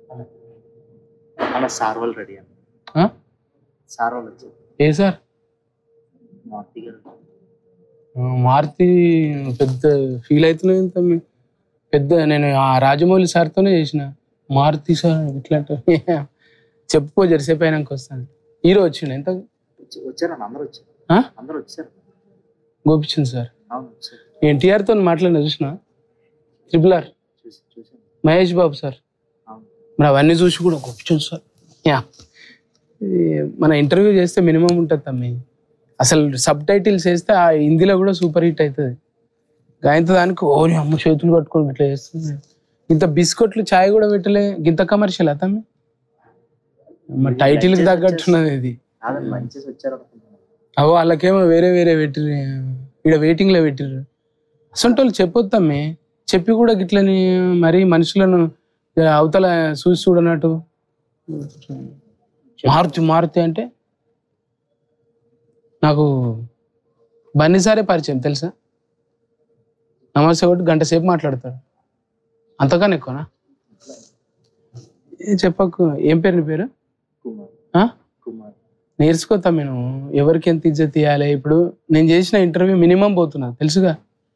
అలా సార్ వాళ్ళు రెడీ అన్న ఆ? సార్ వాళ్ళు వచ్చారు ఏ సార్ మార్తి గారు ఆ, మారుతి పెద్ద ఫీల్ అవుతున్నాయి తమ్మి పెద్ద నేను ఆ రాజమౌళి సార్తోనే చేసిన మారుతి సార్ ఇట్లా అంటే చెప్పుకో జరిసేపు అయినాక వస్తాను హీరో వచ్చిండు ఎంత వచ్చి- వచ్చారన్న అందరూ వచ్చారు ఆ? అందరూ వచ్చారు గోపిచంద్ సార్ అవును వచ్చారు ఎన్టీఆర్తో మాట్లాడిన చూసిన ట్రిపుల్ ఆర్ చూసి చూసాను మహేష్ బాబు సార్ అవును మరి అవన్నీ చూసి కూడా గోపిచంద్ సార్ యా ఇది మన ఇంటర్వ్యూ చేస్తే మినిమం ఉంటుంది తమ్మి అసలు సబ్ టైటిల్స్ వేస్తే ఆ హిందీలో కూడా సూపర్ హిట్ అవుతుంది గాయంత దానికి ఓ నీ అమ్మ చేతులు పట్టుకొని ఇట్లా చేస్తుంది ఇంత బిస్కెట్లు చాయ్ కూడా పెట్టలే ఇంత కమర్షియల్ తమ్మి మా టైటిల్కి తగ్గట్టున్నది ఇది కాదండి మంచి వచ్చారు అనుకుంటున్నాను అవో వాళ్ళకేమో వేరే వేరే పెట్టిర్రు ఇక్కడ వెయిటింగ్లో పెట్టిర్రు అసలు వాళ్ళు చెప్పొద్దమ్మే చెప్పి కూడా గిట్లని మరి మనుషులను అవతల చూసి చూడనట్టు మారుతి మారుతి అంటే నాకు బన్నీసారే పరిచయం తెలుసా నమస్తే ఒకటి గంట సేపు మాట్లాడతాడు అంతకన్నా ఎక్కువనా ఏ చెప్పకు ఏం పేరు నీ పేరు కుమార్ ఆ? కుమార్ నేర్చుకోతా నేను ఎవరికి ఎంత ఇజ్జత్ ఇవ్వాలి ఇప్పుడు నేను చేసిన ఇంటర్వ్యూ మినిమం పోతున్నా తెలుసుగా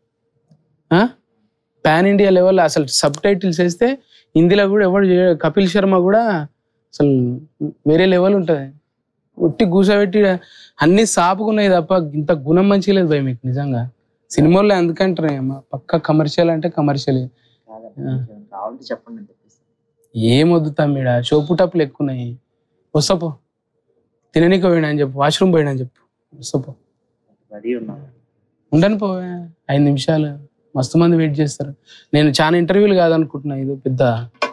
పాన్ ఇండియా లెవెల్ అసలు సబ్ టైటిల్స్ వేస్తే హిందీలో కూడా ఎవరు చేయ- కపిల్ శర్మ కూడా అసలు వేరే లెవెల్ ఉంటుంది ఉట్టి కూసబెట్టి అన్ని సాపుకున్నాయి తప్ప ఇంత గుణం మంచిగా లేదు భయ మీకు నిజంగా సినిమాల్లో ఎందుకంటారు ఏమో పక్క కమర్షియల్ అంటే కమర్షియల్ కాదండి మీకేమైనా కావాలంటే చెప్పండి నేను తెప్పిస్తాను ఏం వద్దుతా మీడ షోపు టప్పులు ఎక్కువ ఉన్నాయి వస్తాపో తిననీకి పోయినా అని చెప్పు వాష్రూమ్ పోయినా అని చెప్పు వస్తాపో రెడీ ఉన్నాను ఉండను పో ఐదు నిమిషాలు మస్తు మంది వెయిట్ చేస్తారు నేను చాలా ఇంటర్వ్యూలు కాదనుకుంటున్నా ఇది పెద్ద